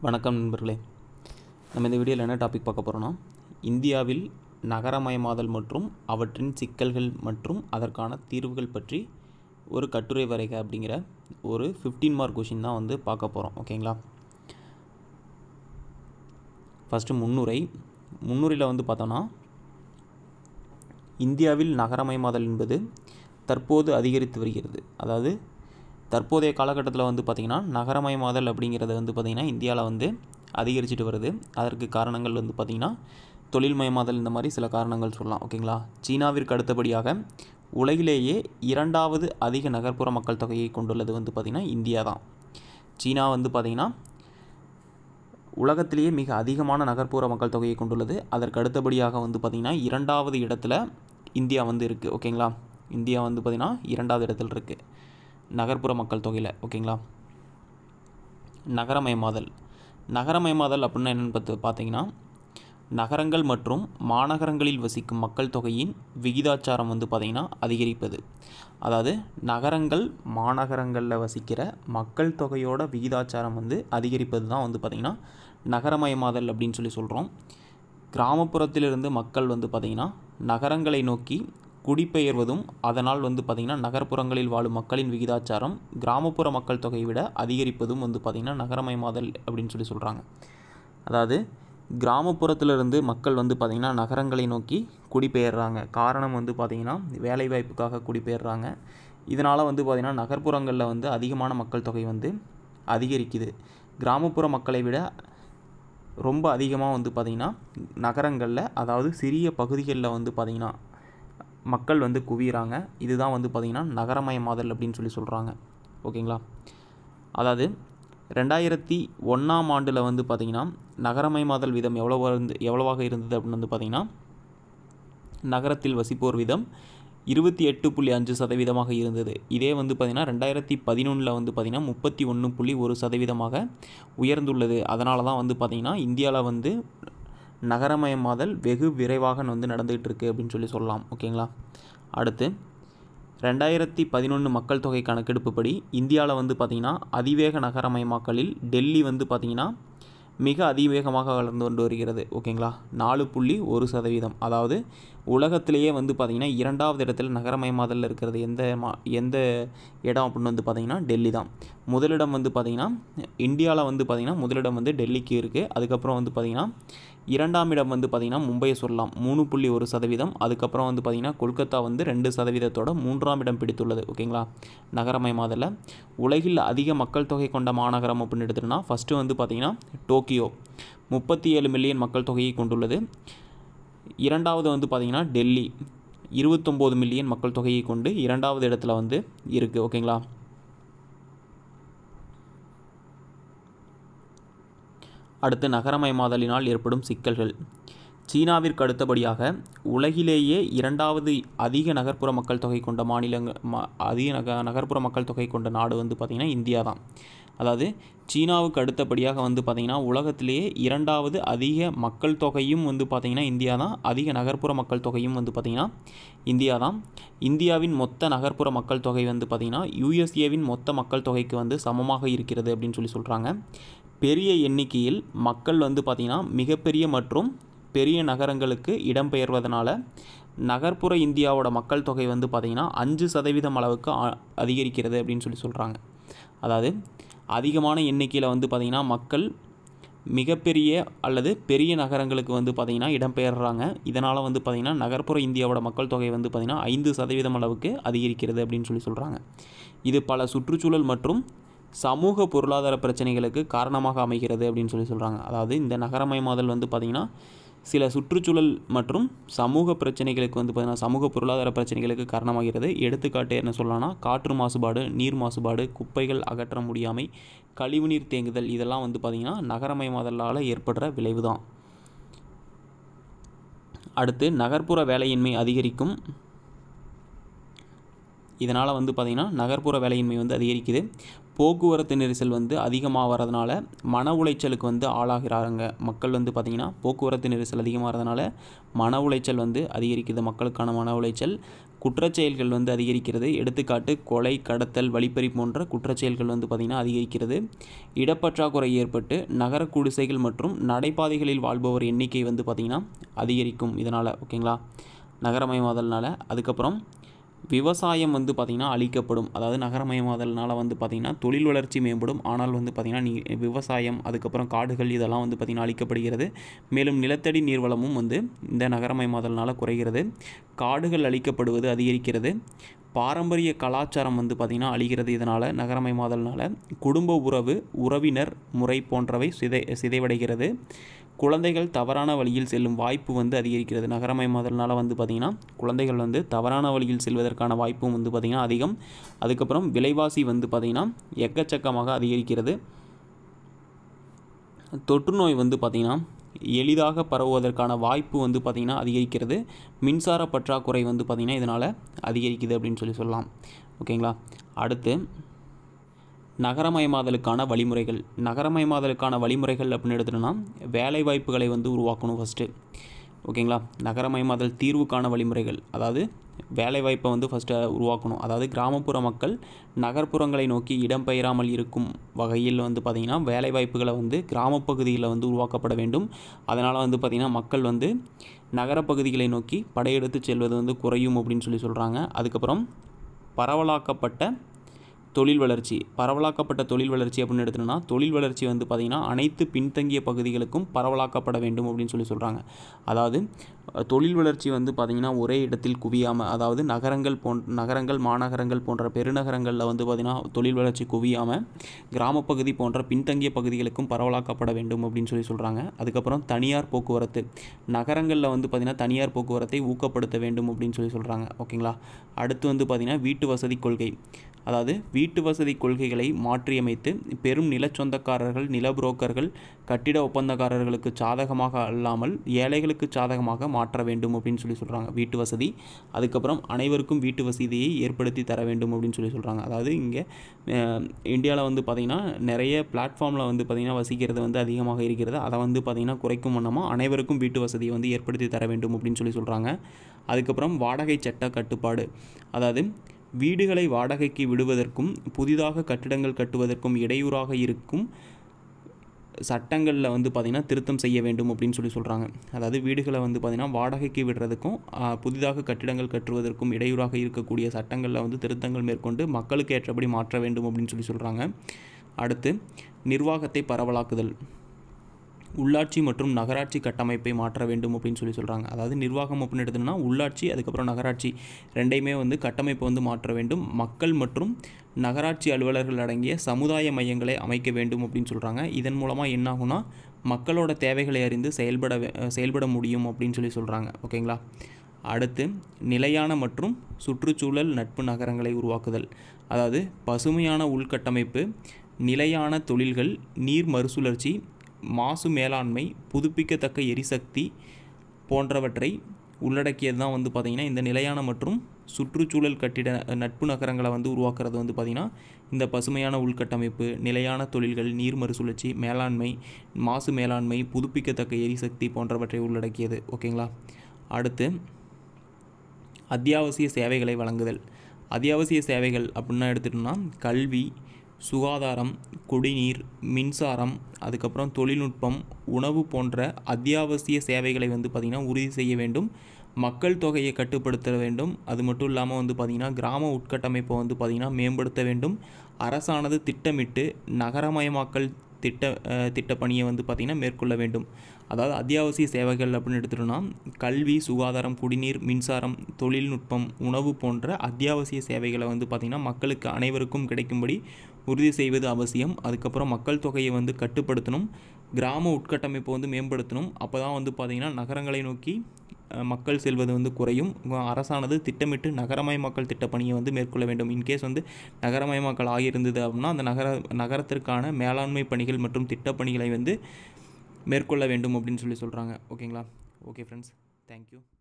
வணக்கம் நண்பர்களே நம்ம இந்த வீடியோவில் என்ன டாபிக் பார்க்க போகிறோன்னா இந்தியாவில் நகரமயமாதல் மற்றும் அவற்றின் சிக்கல்கள் மற்றும் அதற்கான தீர்வுகள் பற்றி ஒரு கட்டுரை வரைக அப்படிங்கிற ஒரு 15 மார்க் கொஷின் தான் வந்து பார்க்க போகிறோம் ஓகேங்களா ஃபஸ்ட்டு முன்னுரை முன்னுரையில் வந்து பார்த்தோன்னா இந்தியாவில் நகரமயமாதல் என்பது தற்போது அதிகரித்து வருகிறது அதாவது தற்போதைய காலகட்டத்தில் வந்து பார்த்திங்கன்னா நகரமயமாதல் அப்படிங்கிறது வந்து பார்த்திங்கன்னா இந்தியாவில் வந்து அதிகரிச்சுட்டு வருது அதற்கு காரணங்கள் வந்து பார்த்திங்கன்னா தொழில்மயமாதல் இந்த மாதிரி சில காரணங்கள் சொல்லலாம் ஓகேங்களா சீனாவிற்கு அடுத்தபடியாக உலகிலேயே இரண்டாவது அதிக நகர்ப்புற மக்கள் தொகையை கொண்டுள்ளது வந்து பார்த்திங்கன்னா இந்தியா தான் சீனா வந்து பார்த்திங்கன்னா உலகத்திலேயே மிக அதிகமான நகர்ப்புற மக்கள் தொகையை கொண்டுள்ளது அதற்கு அடுத்தபடியாக வந்து பார்த்திங்கன்னா இரண்டாவது இடத்துல இந்தியா வந்து இருக்குது ஓகேங்களா இந்தியா வந்து பார்த்திங்கன்னா இரண்டாவது இடத்துல இருக்குது நகர்ப்புற மக்கள் தொகையில் ஓகேங்களா நகரமயமாதல் நகரமயமாதல் அப்படின்னா என்னென்னு பார்த்து பார்த்தீங்கன்னா நகரங்கள் மற்றும் மாநகரங்களில் வசிக்கும் மக்கள் தொகையின் விகிதாச்சாரம் வந்து பார்த்திங்கன்னா அதிகரிப்பது அதாவது நகரங்கள் மாநகரங்களில் வசிக்கிற மக்கள் தொகையோட விகிதாச்சாரம் வந்து அதிகரிப்பது தான் வந்து பார்த்திங்கன்னா நகரமயமாதல் அப்படின்னு சொல்லி சொல்கிறோம் கிராமப்புறத்திலிருந்து மக்கள் வந்து பார்த்திங்கன்னா நகரங்களை நோக்கி குடிபெயர்வதும் அதனால் வந்து பார்த்திங்கன்னா நகர்ப்புறங்களில் வாழும் மக்களின் விகிதாச்சாரம் கிராமப்புற மக்கள் தொகையை விட அதிகரிப்பதும் வந்து பார்த்திங்கன்னா நகரமயமாதல் அப்படின்னு சொல்லி சொல்கிறாங்க அதாவது கிராமப்புறத்திலிருந்து மக்கள் வந்து பார்த்திங்கன்னா நகரங்களை நோக்கி குடிபெயர்றாங்க காரணம் வந்து பார்த்திங்கன்னா வேலைவாய்ப்புக்காக குடிபெயர்றாங்க இதனால் வந்து பார்த்திங்கன்னா நகர்ப்புறங்களில் வந்து அதிகமான மக்கள் தொகை வந்து அதிகரிக்குது கிராமப்புற மக்களை விட ரொம்ப அதிகமாக வந்து பார்த்திங்கன்னா நகரங்களில் அதாவது சிறிய பகுதிகளில் வந்து பார்த்திங்கன்னா மக்கள் வந்து குவிகிறாங்க இதுதான் வந்து பார்த்திங்கன்னா நகரமயமாதல் அப்படின்னு சொல்லி சொல்கிறாங்க ஓகேங்களா அதாவது ரெண்டாயிரத்தி ஒன்றாம் ஆண்டில் வந்து பார்த்திங்கன்னா நகரமயமாதல் விதம் எவ்வளோ இருந்து எவ்வளவாக இருந்தது அப்படின்னு வந்து பார்த்திங்கன்னா நகரத்தில் வசிப்போர் விதம் இருபத்தி எட்டு புள்ளி அஞ்சு சதவீதமாக இருந்தது இதே வந்து பார்த்திங்கன்னா ரெண்டாயிரத்தி பதினொன்றில் வந்து பார்த்திங்கன்னா முப்பத்தி ஒன்று புள்ளி ஒரு சதவீதமாக உயர்ந்துள்ளது அதனால தான் வந்து பார்த்திங்கன்னா இந்தியாவில் வந்து நகரமயமாதல் வெகு விரைவாக வந்து நடந்துகிட்டு இருக்குது அப்படின்னு சொல்லி சொல்லலாம் ஓகேங்களா அடுத்து ரெண்டாயிரத்தி பதினொன்று மக்கள் தொகை கணக்கெடுப்புப்படி இந்தியாவில் வந்து பார்த்திங்கன்னா அதிவேக நகரமயமாக்கலில் டெல்லி வந்து பார்த்திங்கன்னா மிக அதிவேகமாக வளர்ந்து கொண்டு வருகிறது ஓகேங்களா நாலு புள்ளி ஒரு சதவீதம் அதாவது உலகத்திலேயே வந்து பார்த்திங்கன்னா இரண்டாவது இடத்துல நகரமயமாதலில் இருக்கிறது எந்த மா எந்த இடம் அப்படின்னு வந்து பார்த்திங்கன்னா டெல்லி தான் முதலிடம் வந்து பார்த்திங்கன்னா இந்தியாவில் வந்து பார்த்திங்கன்னா முதலிடம் வந்து டெல்லிக்கு இருக்குது அதுக்கப்புறம் வந்து பார்த்திங்கன்னா இரண்டாம் இடம் வந்து பார்த்திங்கன்னா மும்பையை சொல்லலாம் மூணு புள்ளி ஒரு சதவீதம் அதுக்கப்புறம் வந்து பார்த்திங்கன்னா கொல்கத்தா வந்து ரெண்டு சதவீதத்தோட மூன்றாம் இடம் பிடித்துள்ளது ஓகேங்களா நகரமயமாதலில் உலகில் அதிக மக்கள் தொகை கொண்ட மாநகரம் அப்படின்னு எடுத்துட்டோம்னா ஃபஸ்ட்டு வந்து பார்த்திங்கன்னா டோக்கியோ முப்பத்தி ஏழு மில்லியன் மக்கள் தொகையை கொண்டுள்ளது இரண்டாவது வந்து பார்த்திங்கன்னா டெல்லி இருபத்தொம்போது மில்லியன் மக்கள் தொகையை கொண்டு இரண்டாவது இடத்துல வந்து இருக்குது ஓகேங்களா அடுத்து நகரமயமாதலினால் ஏற்படும் சிக்கல்கள் சீனாவிற்கு அடுத்தபடியாக உலகிலேயே இரண்டாவது அதிக நகர்ப்புற மக்கள் தொகை கொண்ட மாநிலங்கள் ம அதிக நக நகர்ப்புற மக்கள் தொகை கொண்ட நாடு வந்து பார்த்திங்கன்னா இந்தியா தான் அதாவது சீனாவுக்கு அடுத்தபடியாக வந்து பார்த்திங்கன்னா உலகத்திலேயே இரண்டாவது அதிக மக்கள் தொகையும் வந்து பார்த்திங்கன்னா இந்தியா தான் அதிக நகர்ப்புற மக்கள் தொகையும் வந்து பார்த்திங்கன்னா இந்தியா தான் இந்தியாவின் மொத்த நகர்ப்புற மக்கள் தொகை வந்து பார்த்திங்கன்னா யூஎஸ்ஏவின் மொத்த மக்கள் தொகைக்கு வந்து சமமாக இருக்கிறது அப்படின்னு சொல்லி சொல்கிறாங்க பெரிய எண்ணிக்கையில் மக்கள் வந்து பார்த்திங்கன்னா மிகப்பெரிய மற்றும் பெரிய நகரங்களுக்கு இடம்பெயர்வதனால நகர்ப்புற இந்தியாவோட மக்கள் தொகை வந்து பார்த்திங்கன்னா அஞ்சு சதவீதம் அளவுக்கு அதிகரிக்கிறது அப்படின்னு சொல்லி சொல்கிறாங்க அதாவது அதிகமான எண்ணிக்கையில் வந்து பார்த்திங்கன்னா மக்கள் மிகப்பெரிய அல்லது பெரிய நகரங்களுக்கு வந்து பார்த்திங்கன்னா இடம்பெயர்றாங்க இதனால் வந்து பார்த்திங்கன்னா நகர்ப்புற இந்தியாவோட மக்கள் தொகை வந்து பார்த்திங்கன்னா ஐந்து சதவீதம் அளவுக்கு அதிகரிக்கிறது அப்படின்னு சொல்லி சொல்கிறாங்க இது பல சுற்றுச்சூழல் மற்றும் சமூக பொருளாதார பிரச்சனைகளுக்கு காரணமாக அமைகிறது அப்படின்னு சொல்லி சொல்கிறாங்க அதாவது இந்த நகரமயமாதல் வந்து பார்த்திங்கன்னா சில சுற்றுச்சூழல் மற்றும் சமூக பிரச்சனைகளுக்கு வந்து பார்த்திங்கன்னா சமூக பொருளாதார பிரச்சனைகளுக்கு காரணமாகிறது எடுத்துக்காட்டு என்ன சொல்லலாம்னா காற்று மாசுபாடு நீர் மாசுபாடு குப்பைகள் அகற்ற முடியாமை கழிவுநீர் தேங்குதல் இதெல்லாம் வந்து பார்த்திங்கன்னா நகரமயமாதலால் ஏற்படுற விளைவு தான் அடுத்து நகர்ப்புற வேலையின்மை அதிகரிக்கும் இதனால் வந்து பார்த்திங்கன்னா நகர்ப்புற வேலையின்மை வந்து அதிகரிக்குது போக்குவரத்து நெரிசல் வந்து அதிகமாக வரதுனால மன உளைச்சலுக்கு வந்து ஆளாகிறாங்க மக்கள் வந்து பார்த்திங்கன்னா போக்குவரத்து நெரிசல் அதிகமாக வரதுனால மன உளைச்சல் வந்து அதிகரிக்குது மக்களுக்கான மன உளைச்சல் குற்றச்செயல்கள் வந்து அதிகரிக்கிறது எடுத்துக்காட்டு கொலை கடத்தல் வழிப்பறி போன்ற குற்றச்செயல்கள் வந்து பார்த்திங்கன்னா அதிகரிக்கிறது இடப்பற்றாக்குறை ஏற்பட்டு நகர குடிசைகள் மற்றும் நடைபாதைகளில் வாழ்பவர் எண்ணிக்கை வந்து பார்த்திங்கன்னா அதிகரிக்கும் இதனால் ஓகேங்களா நகரமயமாதல்னால அதுக்கப்புறம் விவசாயம் வந்து பார்த்திங்கன்னா அழிக்கப்படும் அதாவது நகரமயமாதல்னால வந்து பார்த்திங்கன்னா தொழில் வளர்ச்சி மேம்படும் ஆனால் வந்து பார்த்திங்கன்னா நீ விவசாயம் அதுக்கப்புறம் காடுகள் இதெல்லாம் வந்து பார்த்திங்கன்னா அழிக்கப்படுகிறது மேலும் நிலத்தடி நீர்வளமும் வந்து இந்த நகரமயமாதல்னால குறைகிறது காடுகள் அழிக்கப்படுவது அதிகரிக்கிறது பாரம்பரிய கலாச்சாரம் வந்து பார்த்திங்கன்னா அழிகிறது இதனால் நகரமயமாதல்னால குடும்ப உறவு உறவினர் முறை போன்றவை சிதை சிதைவடைகிறது குழந்தைகள் தவறான வழியில் செல்லும் வாய்ப்பு வந்து அதிகரிக்கிறது நகரமயமாதல்னால வந்து பார்த்திங்கன்னா குழந்தைகள் வந்து தவறான வழியில் செல்வதற்கான வாய்ப்பும் வந்து பார்த்திங்கன்னா அதிகம் அதுக்கப்புறம் விலைவாசி வந்து பார்த்திங்கன்னா எக்கச்சக்கமாக அதிகரிக்கிறது தொற்று நோய் வந்து பார்த்திங்கன்னா எளிதாக பரவுவதற்கான வாய்ப்பு வந்து பார்த்திங்கன்னா அதிகரிக்கிறது மின்சார பற்றாக்குறை வந்து பார்த்திங்கன்னா இதனால் அதிகரிக்குது அப்படின்னு சொல்லி சொல்லலாம் ஓகேங்களா அடுத்து நகரமயமாதலுக்கான வழிமுறைகள் நகரமயமாதலுக்கான வழிமுறைகள் அப்படின்னு எடுத்துட்டோம்னா வேலை வாய்ப்புகளை வந்து உருவாக்கணும் ஃபஸ்ட்டு ஓகேங்களா நகரமயமாதல் தீர்வுக்கான வழிமுறைகள் அதாவது வேலைவாய்ப்பை வந்து ஃபஸ்ட்டு உருவாக்கணும் அதாவது கிராமப்புற மக்கள் நகர்ப்புறங்களை நோக்கி இடம்பெயராமல் இருக்கும் வகையில் வந்து பார்த்திங்கன்னா வேலைவாய்ப்புகளை வந்து கிராமப்பகுதியில் வந்து உருவாக்கப்பட வேண்டும் அதனால் வந்து பார்த்திங்கன்னா மக்கள் வந்து நகரப்பகுதிகளை நோக்கி படையெடுத்து செல்வது வந்து குறையும் அப்படின்னு சொல்லி சொல்கிறாங்க அதுக்கப்புறம் பரவலாக்கப்பட்ட தொழில் வளர்ச்சி பரவலாக்கப்பட்ட தொழில் வளர்ச்சி அப்படின்னு எடுத்துட்டோம்னா தொழில் வளர்ச்சி வந்து பார்த்திங்கன்னா அனைத்து பின்தங்கிய பகுதிகளுக்கும் பரவலாக்கப்பட வேண்டும் அப்படின்னு சொல்லி சொல்கிறாங்க அதாவது அஹ், தொழில் வளர்ச்சி வந்து பார்த்திங்கன்னா ஒரே இடத்தில் குவியாமல் அதாவது நகரங்கள் போன் நகரங்கள் மாநகரங்கள் போன்ற பெருநகரங்களில் வந்து பார்த்திங்கன்னா தொழில் வளர்ச்சி குவியாமல் கிராமப்பகுதி போன்ற பின்தங்கிய பகுதிகளுக்கும் பரவலாக்கப்பட வேண்டும் அப்படின்னு சொல்லி சொல்கிறாங்க அதுக்கப்புறம் தனியார் போக்குவரத்து நகரங்களில் வந்து பார்த்திங்கன்னா தனியார் போக்குவரத்தை ஊக்கப்படுத்த வேண்டும் அப்படின்னு சொல்லி சொல்கிறாங்க ஓகேங்களா அடுத்து வந்து பார்த்திங்கன்னா வீட்டு வசதி கொள்கை அதாவது வீட்டு வசதி கொள்கைகளை மாற்றியமைத்து பெரும் நிலச்சொந்தக்காரர்கள் நில புரோக்கர்கள் கட்டிட ஒப்பந்தக்காரர்களுக்கு சாதகமாக அல்லாமல் ஏழைகளுக்கு சாதகமாக மாற்ற வேண்டும் அப்படின்னு சொல்லி சொல்கிறாங்க வீட்டு வசதி அதுக்கப்புறம் அனைவருக்கும் வீட்டு வசதியை ஏற்படுத்தி தர வேண்டும் அப்படின்னு சொல்லி சொல்கிறாங்க அதாவது இங்கே இந்தியாவில் வந்து பார்த்திங்கன்னா நிறைய பிளாட்ஃபார்மில் வந்து பார்த்திங்கன்னா வசிக்கிறது வந்து அதிகமாக இருக்கிறது அதை வந்து பார்த்திங்கன்னா குறைக்கும் வண்ணமாக அனைவருக்கும் வீட்டு வசதியை வந்து ஏற்படுத்தி தர வேண்டும் அப்படின்னு சொல்லி சொல்கிறாங்க அதுக்கப்புறம் வாடகை சட்ட கட்டுப்பாடு அதாவது வீடுகளை வாடகைக்கு விடுவதற்கும் புதிதாக கட்டிடங்கள் கட்டுவதற்கும் இடையூறாக இருக்கும் சட்டங்களில் வந்து பார்த்திங்கன்னா திருத்தம் செய்ய வேண்டும் அப்படின்னு சொல்லி சொல்கிறாங்க அதாவது வீடுகளை வந்து பார்த்திங்கன்னா வாடகைக்கு விடுறதுக்கும் ஆ, புதிதாக கட்டிடங்கள் கட்டுவதற்கும் இடையூறாக இருக்கக்கூடிய சட்டங்களில் வந்து திருத்தங்கள் மேற்கொண்டு மக்களுக்கு ஏற்றபடி மாற்ற வேண்டும் அப்படின்னு சொல்லி சொல்கிறாங்க அடுத்து நிர்வாகத்தை பரவலாக்குதல் உள்ளாட்சி மற்றும் நகராட்சி கட்டமைப்பை மாற்ற வேண்டும் அப்படின்னு சொல்லி சொல்கிறாங்க அதாவது நிர்வாகம் அப்படின்னு எடுத்தோம்னா உள்ளாட்சி அதுக்கப்புறம் நகராட்சி ரெண்டையுமே வந்து கட்டமைப்பை வந்து மாற்ற வேண்டும் மக்கள் மற்றும் நகராட்சி அலுவலர்கள் அடங்கிய சமுதாய மையங்களை அமைக்க வேண்டும் அப்படின்னு சொல்கிறாங்க இதன் மூலமாக என்ன ஆகும்னா மக்களோட தேவைகளை அறிந்து செயல்பட வே- செயல்பட முடியும் அப்படின்னு சொல்லி சொல்கிறாங்க ஓகேங்களா அடுத்து நிலையான மற்றும் சுற்றுச்சூழல் நட்பு நகரங்களை உருவாக்குதல் அதாவது பசுமையான உள்கட்டமைப்பு நிலையான தொழில்கள் நீர் மறுசுழற்சி மாசு மேலாண்மை புதுப்பிக்கத்தக்க எரிசக்தி போன்றவற்றை உள்ளடக்கியது தான் வந்து பார்த்திங்கன்னா இந்த நிலையான மற்றும் சுற்றுச்சூழல் கட்டிட நட்பு நகரங்களை வந்து உருவாக்குறது வந்து பார்த்திங்கன்னா இந்த பசுமையான உள்கட்டமைப்பு நிலையான தொழில்கள் நீர் மறுசுழற்சி மேலாண்மை மாசு மேலாண்மை புதுப்பிக்கத்தக்க எரிசக்தி போன்றவற்றை உள்ளடக்கியது ஓகேங்களா அடுத்து அத்தியாவசிய சேவைகளை வழங்குதல் அத்தியாவசிய சேவைகள் அப்படின்னா எடுத்துட்டோம்னா கல்வி சுகாதாரம் குடிநீர் மின்சாரம் அதுக்கப்புறம் தொழில்நுட்பம் உணவு போன்ற அத்தியாவசிய சேவைகளை வந்து பார்த்திங்கன்னா உறுதி செய்ய வேண்டும் மக்கள் தொகையை கட்டுப்படுத்த வேண்டும் அது மட்டும் இல்லாமல் வந்து பார்த்திங்கன்னா கிராம உட்கட்டமைப்பை வந்து பார்த்திங்கன்னா மேம்படுத்த வேண்டும் அரசானது திட்டமிட்டு நகரமயமாக்கல் திட்ட அஹ், திட்டப்பணியை வந்து பார்த்திங்கன்னா மேற்கொள்ள வேண்டும் அதாவது அத்தியாவசிய சேவைகள் அப்படின்னு எடுத்துட்டோம்னா கல்வி சுகாதாரம் குடிநீர் மின்சாரம் தொழில்நுட்பம் உணவு போன்ற அத்தியாவசிய சேவைகளை வந்து பார்த்திங்கன்னா மக்களுக்கு அனைவருக்கும் கிடைக்கும்படி உறுதி செய்வது அவசியம் அதுக்கப்புறம் மக்கள் தொகையை வந்து கட்டுப்படுத்தணும் கிராம உட்கட்டமைப்பை வந்து மேம்படுத்தணும் அப்போ தான் வந்து பார்த்திங்கன்னா நகரங்களை நோக்கி அஹ், மக்கள் செல்வது வந்து குறையும் உ- அரசானது திட்டமிட்டு நகரமயமாக்கல் திட்டப்பணியை வந்து மேற்கொள்ள வேண்டும் இன்கேஸ் வந்து நகரமயமாக்கல் ஆகியிருந்தது அப்படின்னா அந்த நகர நகரத்திற்கான மேலாண்மை பணிகள் மற்றும் திட்டப்பணிகளை வந்து மேற்கொள்ள வேண்டும் அப்படின்னு சொல்லி சொல்கிறாங்க ஓகேங்களா ஓகே ஃப்ரெண்ட்ஸ் தேங்க்யூ